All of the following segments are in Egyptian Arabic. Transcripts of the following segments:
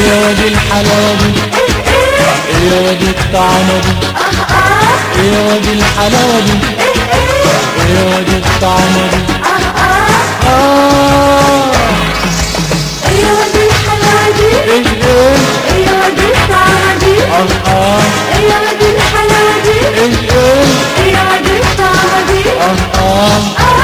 يا دي الحلاوة دي يا دي الطعمة دي يا دي الحلاوة دي يا دي الطعمة دي آه ايوه دي الحلاوة دي إيه إيه ايوه دي الطعمة دي آه آه ايوه دي الحلاوة دي إيه إيه ايوه دي الطعمة دي آه آه آه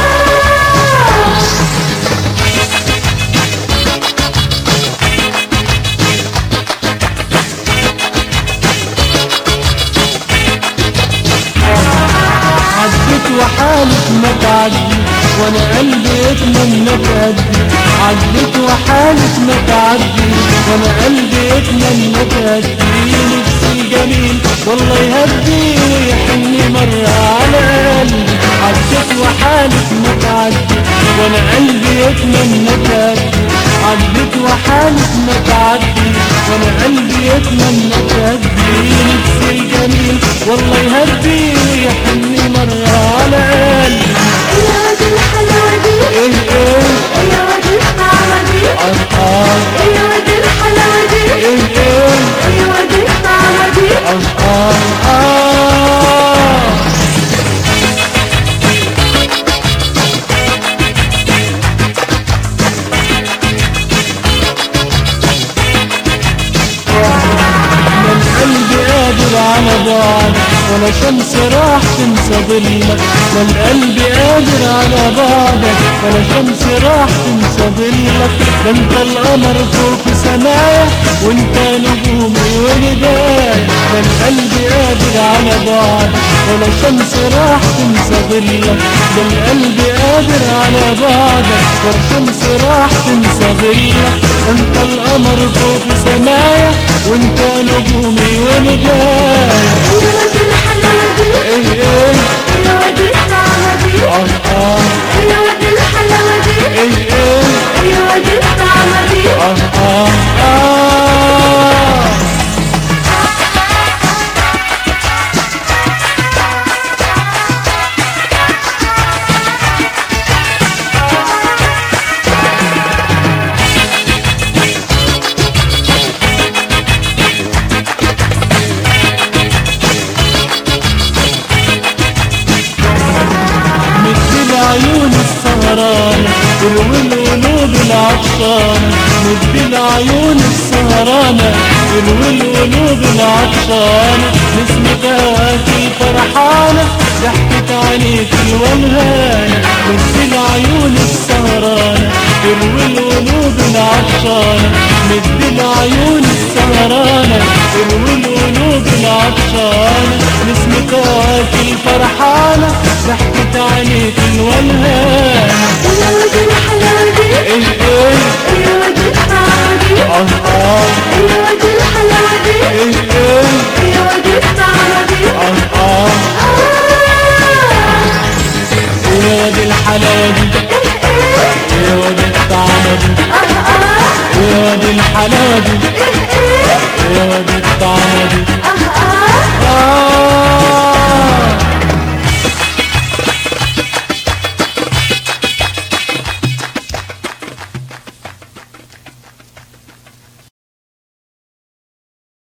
عدت وحالك ما تعدي وانا قلبي يتمنى تأدي عدت وحالك ما تعدي وانا قلبي يتمنى تأدي نفسي جميل والله يهدي ويحني مرة على قلبي عدت وحالك ما تعدي وانا قلبي يتمنى تأدي عدت وحالك ما تعدي وانا قلبي يتمنى تأدي نفسي الجميل والله يهدي ويحني مرة على قلبي ايوه دي الحلاوة دي ايه ايه ايوه دي الطعمة دي اه اه ايوه دي الحلاوة دي ايه ايه ايوه دي الطعمة دي اه اه اه من قلبي قادر على بعد ولا شمس راح تنسى ظلك من قلبي قادر على بعدك ولا شمس راح تنسى ظلك ده انت القمر فوق سمايا وانت نجومي وندايا من قلبي قادر على بعد ولا شمس راح تنسى ظلك ده القلب قادر على بعدك ولا شمس راح تنسى ظلك انت القمر فوق سمايا وانت نجومي وندايا ايوه دي الحلاوة دي ايه ايه ايوه دي الطعمة دي اه اه ايوه دي الحلاوة دي ايه ايه ايوه دي الطعمة دي اه اه اه مثل عيون السهران تروي القلوب العطشانة مثل عيون السهرانة تروي القلوب العطشانة نسمتك الفرحانة ضحكة عينيك الولهانة مثل عيون السهرانة تروي القلوب العطشانة مثل عيون السهرانة تروي القلوب العطشانة نسمتك الفرحانة ضحكة عينيك الولهانة ايوه دي الحلاوة دي ايه ايه ايوه دي الطعمة دي اه اه ايوه دي الحلاوة دي ايه ايه ايوه دي الطعمة دي اه اه يا دي الحلاوة دي يا دي الطعمة دي يا دي الحلاوة دي